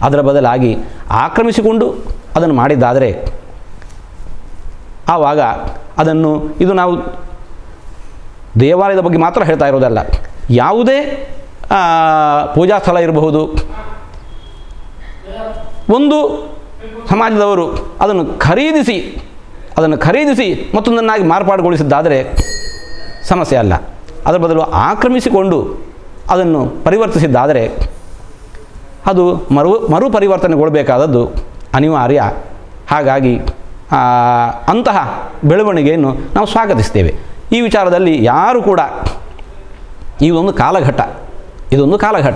ಅದರ ಬದಲಾಗಿ ಆಕ್ರಮಿಸಿಕೊಂಡು ಅದನ್ನು ಮಾಡಿದ್ದಾದರೆ ಆವಾಗ ಅದನ್ನು ಇದು ನಾವು ದೇವಾಲಯದ ಬಗ್ಗೆ ಮಾತ್ರ ಹೇಳ್ತಾ ಇರೋದಲ್ಲ ಯಾವುದೇ ಆ, ಪೂಜಾ ಸ್ಥಳ ಇರಬಹುದು ಒಂದು ಸಮಾಜದವರು ಅದನ್ನು ಖರೀದಿಸಿ ಅದನ್ನು ಖರೀದಿಸಿ ಮತ್ತೊಂದನ್ನಾಗಿ ಮಾರ್ಪಾಡುಗೊಳಿಸಿದ್ದಾದರೆ ಸಮಸ್ಯೆ ಅಲ್ಲ ಅದರ ಬದಲು ಆಕ್ರಮಿಸಿಕೊಂಡು ಅದನ್ನು ಪರಿವರ್ತಿಸಿದ್ದಾದರೆ ಅದು ಮರು ಮರು ಪರಿವರ್ತನೆಗೊಳ್ಳಬೇಕಾದದ್ದು ಅನಿವಾರ್ಯ ಹಾಗಾಗಿ ಆ, ಅಂತಹ ಬೆಳವಣಿಗೆಯನ್ನು ನಾವು ಸ್ವಾಗತಿಸ್ತೇವೆ ಈ ವಿಚಾರದಲ್ಲಿ ಯಾರು ಕೂಡ ಇದೊಂದು ಕಾಲಘಟ್ಟ ಇದೊಂದು ಕಾಲಘಟ್ಟ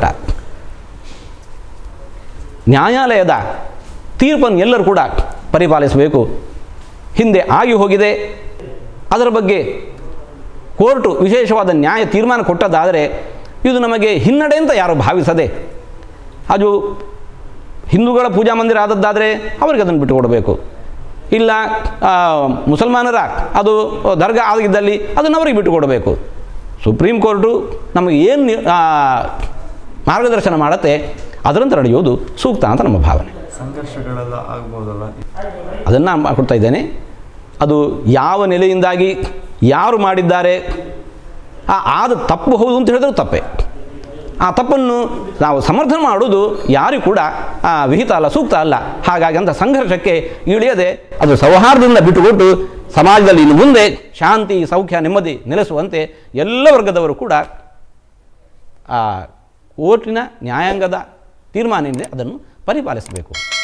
ನ್ಯಾಯಾಲಯದ ತೀರ್ಪನ್ನು ಎಲ್ಲರೂ ಕೂಡ ಪರಿಪಾಲಿಸಬೇಕು ಹಿಂದೆ ಆಗಿ ಹೋಗಿದೆ ಅದರ ಬಗ್ಗೆ ಕೋರ್ಟು ವಿಶೇಷವಾದ ನ್ಯಾಯ ತೀರ್ಮಾನ ಕೊಟ್ಟದ್ದಾದರೆ ಇದು ನಮಗೆ ಹಿನ್ನಡೆ ಅಂತ ಯಾರು ಭಾವಿಸದೆ ಅದು ಹಿಂದೂಗಳ ಪೂಜಾ ಮಂದಿರ ಆದದ್ದಾದರೆ ಅವರಿಗೆ ಅದನ್ನು ಬಿಟ್ಟುಕೊಡಬೇಕು ಇಲ್ಲ ಆ, ಮುಸಲ್ಮಾನರ ಅದು ದರ್ಗಾ ಆಗಿದ್ದಲ್ಲಿ ಅದನ್ನು ಅವರಿಗೆ ಬಿಟ್ಟುಕೊಡಬೇಕು ಸುಪ್ರೀಂ ಕೋರ್ಟು ನಮಗೆ ಏನು ನಿ- ಆ, ಮಾರ್ಗದರ್ಶನ ಮಾಡುತ್ತೆ ಅದರಂತೆ ನಡೆಯುವುದು ಸೂಕ್ತ ಅಂತ ನಮ್ಮ ಭಾವನೆ ಸಂಘರ್ಷಗಳೆಲ್ಲ ಆಗ್ಬೋದಲ್ಲ ಅದನ್ನು ಕೊಡ್ತಾ ಇದ್ದೇನೆ ಅದು ಯಾವ ನೆಲೆಯಿಂದಾಗಿ ಯಾರು ಮಾಡಿದ್ದಾರೆ ಆ ಆದ ತಪ್ಪು ಹೌದು ಅಂತ ಹೇಳಿದ್ರೆ ತಪ್ಪೆ ಆ ತಪ್ಪನ್ನು ನಾವು ಸಮರ್ಥನೆ ಮಾಡೋದು ಯಾರಿಗೂ ಕೂಡ ಆ, ವಿಹಿತ ಅಲ್ಲ ಸೂಕ್ತ ಅಲ್ಲ ಹಾಗಾಗಿ ಅಂತ ಸಂಘರ್ಷಕ್ಕೆ ಇಳಿಯದೆ ಅದು ಸೌಹಾರ್ದದಿಂದ ಬಿಟ್ಟುಕೊಟ್ಟು ಸಮಾಜದಲ್ಲಿ ಇನ್ನು ಮುಂದೆ ಶಾಂತಿ ಸೌಖ್ಯ ನೆಮ್ಮದಿ ನೆಲೆಸುವಂತೆ ಎಲ್ಲ ವರ್ಗದವರು ಕೂಡ ಆ ಕೋರ್ಟಿನ ನ್ಯಾಯಾಂಗದ ತೀರ್ಮಾನದಿಂದ ಅದನ್ನು ಪರಿಪಾಲಿಸಬೇಕು